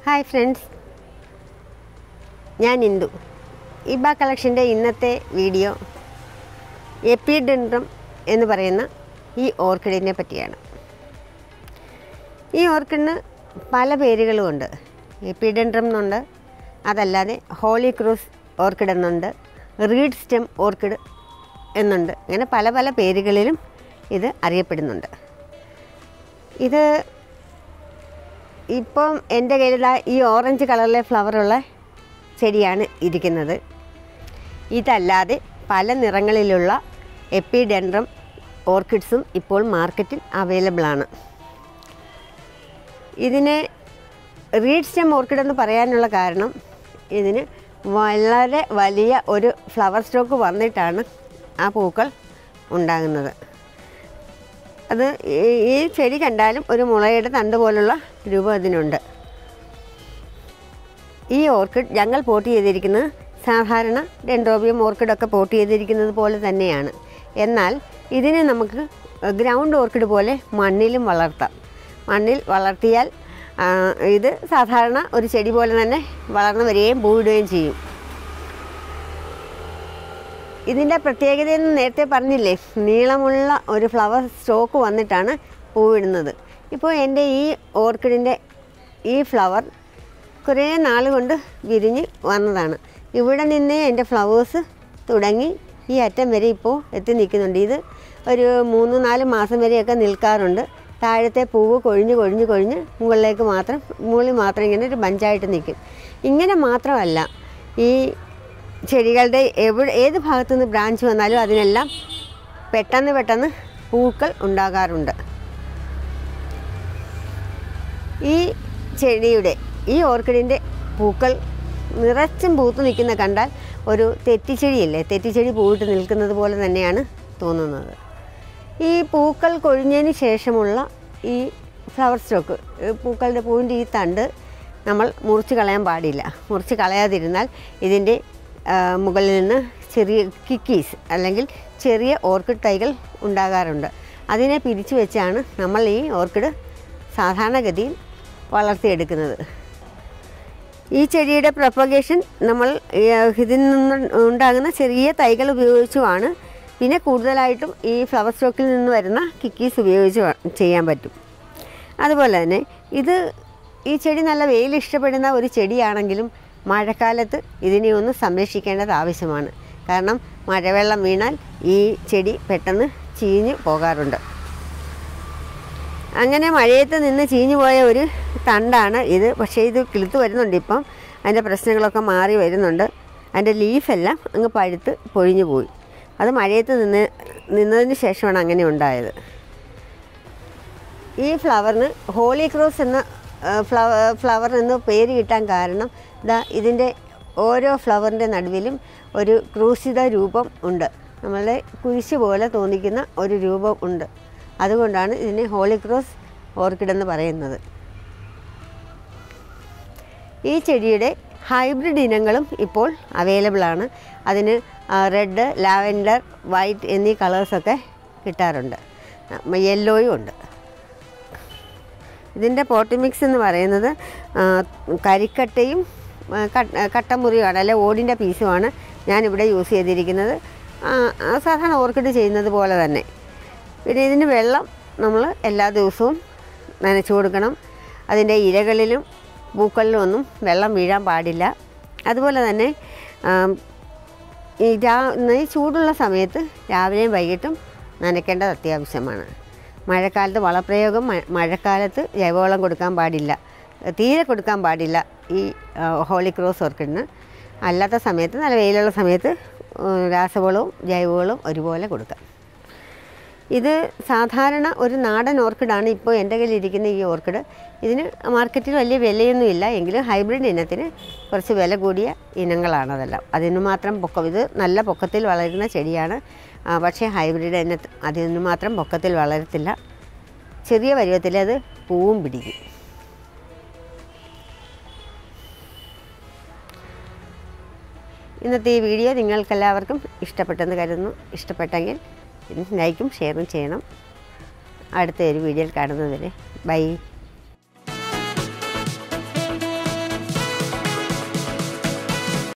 hi friends ഞാൻ ഇന്ദു ഇബ കളക്ഷൻ്റെ ഇന്നത്തെ video എപ്പിഡെൻഡ്രം എന്ന് പറയുന്ന ഈ ഓർക്കിഡിനെ പറ്റിയാണ് ഈ ഓർക്കിഡിന് പല പേരുകളുമുണ്ട് എപ്പിഡെൻഡ്രം എന്നുണ്ട് അതല്ലാതെ ഹോളി ക്രൂസ് ഓർക്കിഡ് എന്നുണ്ട് റീഡ് സ്റ്റെം ഓർക്കിഡ് എന്നുണ്ട് ഇങ്ങനെ പല പല പേരുകളിലും ഇത് അറിയപ്പെടുന്നുണ്ട് ഇത് ഇപ്പം എൻ്റെ കയ്യിലുള്ള ഈ ഓറഞ്ച് കളറിലെ ഫ്ലവറുള്ള ചെടിയാണ് ഇരിക്കുന്നത് ഇതല്ലാതെ പല നിറങ്ങളിലുള്ള എപ്പിഡെൻഡ്രം ഓർക്കിഡ്സും ഇപ്പോൾ മാർക്കറ്റിൽ അവൈലബിൾ ആണ് ഇതിനെ റീഡ് സ്റ്റെം ഓർക്കിഡ് എന്ന് പറയാനുള്ള കാരണം ഇതിന് വളരെ വലിയ ഒരു ഫ്ലവർ സ്റ്റോക്ക് വന്നിട്ടാണ് ആ പൂക്കൾ ഉണ്ടാകുന്നത് അത് ഈ- ഈ ചെടി കണ്ടാലും ഒരു മുളയുടെ തണ്ട് പോലുള്ള രൂപം ഇതിനുണ്ട് ഈ ഓർക്കിഡ് ഞങ്ങൾ പോട്ട് ചെയ്തിരിക്കുന്നത് സാധാരണ ഡെൻഡ്രോബിയം ഓർക്കിഡൊക്കെ പോട്ട് ചെയ്തിരിക്കുന്നത് പോലെ തന്നെയാണ് എന്നാൽ ഇതിനെ നമുക്ക് ഗ്രൗണ്ട് ഓർക്കിഡ് പോലെ മണ്ണിലും വളർത്താം മണ്ണിൽ വളർത്തിയാൽ ആ, ഇത് സാധാരണ ഒരു ചെടി പോലെ തന്നെ വളർന്നു വരികയും പൂവിടുകയും ചെയ്യും ഇതിൻ്റെ പ്രത്യേകതയെന്ന് നേരത്തെ പറഞ്ഞില്ലേ നീളമുള്ള ഒരു ഫ്ലവർ സ്റ്റോക്ക് വന്നിട്ടാണ് പൂവിടുന്നത് ഇപ്പോൾ എൻ്റെ ഈ ഓർക്കിഡിൻ്റെ ഈ ഫ്ലവർ കുറേ നാൾ കൊണ്ട് വിരിഞ്ഞ് വന്നതാണ് ഇവിടെ നിന്നേ എൻ്റെ ഫ്ലവേഴ്സ് തുടങ്ങി ഈ അറ്റം വരെ ഇപ്പോൾ എത്തി നിൽക്കുന്നുണ്ട് ഇത് ഒരു മൂന്ന് നാല് മാസം വരെയൊക്കെ നിൽക്കാറുണ്ട് താഴത്തെ പൂവ് കൊഴിഞ്ഞ് കൊഴിഞ്ഞ് കൊഴിഞ്ഞ് മുകളിലേക്ക് മാത്രം മുകളിൽ മാത്രം ഇങ്ങനെ ഒരു ബഞ്ചായിട്ട് നിൽക്കും ഇങ്ങനെ മാത്രമല്ല ഈ ചെടികളുടെ എവിടെ ഏത് ഭാഗത്തു നിന്ന് ബ്രാഞ്ച് വന്നാലും അതിനെല്ലാം പെട്ടെന്ന് പെട്ടെന്ന് പൂക്കൾ ഉണ്ടാകാറുണ്ട് ഈ ചെടിയുടെ ഈ ഓർക്കിഡിൻ്റെ പൂക്കൾ നിറച്ചും പൂത്ത് നിൽക്കുന്ന കണ്ടാൽ ഒരു തെറ്റിച്ചെടിയല്ലേ തെറ്റിച്ചെടി പൂവിട്ട് നിൽക്കുന്നത് പോലെ തന്നെയാണ് തോന്നുന്നത് ഈ പൂക്കൾ കൊഴിഞ്ഞതിന് ശേഷമുള്ള ഈ ഫ്ലവർ സ്റ്റോക്ക് ഈ പൂക്കളുടെ പൂവിൻ്റെ ഈ തണ്ട് നമ്മൾ മുറിച്ച് കളയാൻ പാടില്ല മുറിച്ച് കളയാതിരുന്നാൽ ഇതിൻ്റെ ആ, മുകളിൽ നിന്ന് ചെറിയ കിക്കീസ് അല്ലെങ്കിൽ ചെറിയ ഓർക്കിഡ് തൈകൾ ഉണ്ടാകാറുണ്ട് അതിനെ പിരിച്ചു വെച്ചാണ് നമ്മൾ ഈ ഓർക്കിഡ് സാധാരണഗതിയിൽ വളർത്തിയെടുക്കുന്നത് ഈ ചെടിയുടെ പ്രൊപ്പഗേഷൻ നമ്മൾ ഏഹ്, ഇതിൽ നിന്ന് ഉണ്ടാകുന്ന ചെറിയ തൈകൾ ഉപയോഗിച്ചുമാണ് പിന്നെ കൂടുതലായിട്ടും ഈ ഫ്ലവർ സ്റ്റോക്കിൽ നിന്ന് വരുന്ന കിക്കീസ് ഉപയോഗിച്ച് വ- ചെയ്യാൻ പറ്റും അതുപോലെ തന്നെ ഇത് ഈ ചെടി നല്ല വെയിൽ ഇഷ്ടപ്പെടുന്ന ഒരു ചെടിയാണെങ്കിലും മഴക്കാലത്ത് ഇതിനെ ഒന്ന് സംരക്ഷിക്കേണ്ടത് ആവശ്യമാണ് കാരണം മഴവെള്ളം വീണാൽ ഈ ചെടി പെട്ടെന്ന് ചീഞ്ഞ് പോകാറുണ്ട് അങ്ങനെ മഴയത്ത് നിന്ന് ചീഞ്ഞു പോയ ഒരു തണ്ടാണ് ഇത് പക്ഷേ ഇത് കിളുത്ത് വരുന്നുണ്ട് ഇപ്പം അതിൻ്റെ പ്രശ്നങ്ങളൊക്കെ മാറി വരുന്നുണ്ട് അതിൻ്റെ ലീഫെല്ലാം അങ്ങ് പഴുത്ത് പൊഴിഞ്ഞു പോയി അത് മഴയത്ത് നിന്ന് നിന്നതിന് ശേഷമാണ് അങ്ങനെ ഉണ്ടായത് ഈ ഫ്ലവറിന് ഹോളി ക്രോസ് എന്ന ഫ്ലവർ ഫ്ലവർ എന്ന് പേര് കിട്ടാൻ കാരണം ഇതാ ഇതിൻ്റെ ഓരോ ഫ്ലവറിൻ്റെ നടുവിലും ഒരു ക്രൂശിത രൂപം ഉണ്ട് നമ്മളുടെ കുരിശ് പോലെ തോന്നിക്കുന്ന ഒരു രൂപം ഉണ്ട് അതുകൊണ്ടാണ് ഇതിനെ ഹോളി ക്രോസ് ഓർക്കിഡ് എന്ന് പറയുന്നത് ഈ ചെടിയുടെ ഹൈബ്രിഡ് ഇനങ്ങളും ഇപ്പോൾ അവൈലബിൾ ആണ് അതിന് റെഡ് ലാവൻഡർ വൈറ്റ് എന്നീ കളേഴ്സൊക്കെ കിട്ടാറുണ്ട് യെല്ലോയും ഉണ്ട് ഇതിൻ്റെ പോട്ടി മിക്സ് എന്ന് പറയുന്നത് ആ, കരിക്കട്ടയും ആ, കട്ട- കട്ടമുറിയുമാണ് അല്ലെ ഓടിൻ്റെ പീസുമാണ് ഞാനിവിടെ യൂസ് ചെയ്തിരിക്കുന്നത് ആ, ആ സാധാരണ ഓർക്കിഡ് ചെയ്യുന്നത് പോലെ തന്നെ പിന്നെ ഇതിന് വെള്ളം നമ്മൾ എല്ലാ ദിവസവും നനച്ചു കൊടുക്കണം അതിൻ്റെ ഇലകളിലും പൂക്കളിലും ഒന്നും വെള്ളം വീഴാൻ പാടില്ല അതുപോലെ തന്നെ ആം, ഈ രാ ഈ ചൂടുള്ള സമയത്ത് രാവിലെയും വൈകിട്ടും നനയ്ക്കേണ്ടത് അത്യാവശ്യമാണ് മഴക്കാലത്ത് വളപ്രയോഗം മ- മഴക്കാലത്ത് ജൈവവളം കൊടുക്കാൻ പാടില്ല തീരെ കൊടുക്കാൻ പാടില്ല ഈ ആ, ഹോളി ക്രോസ് ഓർക്കിഡിന് അല്ലാത്ത സമയത്ത് നല്ല വെയിലുള്ള സമയത്ത് ഉം, രാസവളവും ജൈവവളവും ഒരുപോലെ കൊടുക്കാം ഇത് സാധാരണ ഒരു നാടൻ ഓർക്കിഡാണ് ഇപ്പോൾ എൻ്റെ കയ്യിൽ ഇരിക്കുന്ന ഈ ഓർക്കിഡ് ഇതിന് മാർക്കറ്റിൽ വലിയ വിലയൊന്നുമില്ല എങ്കിലും ഹൈബ്രിഡ് ഇനത്തിന് കുറച്ച് വില കൂടിയ ഇനങ്ങളാണ് അതെല്ലാം അതിന് മാത്രം പൊക്കം ഇത് നല്ല പൊക്കത്തിൽ വളരുന്ന ചെടിയാണ് ആ, പക്ഷേ ഹൈബ്രിഡ് ഇന അതിന് മാത്രം പൊക്കത്തിൽ വളരത്തില്ല ചെറിയ പരുവത്തിൽ അത് പൂവും പിടിക്കും ഇന്നത്തെ ഈ വീഡിയോ നിങ്ങൾക്കെല്ലാവർക്കും ഇഷ്ടപ്പെട്ടെന്ന് കരുതുന്നു ഇഷ്ടപ്പെട്ടെങ്കിൽ ലൈക്കും ഷെയറും ചെയ്യണം അടുത്ത ഒരു വീഡിയോയിൽ കാണുന്നതുവരെ ബൈ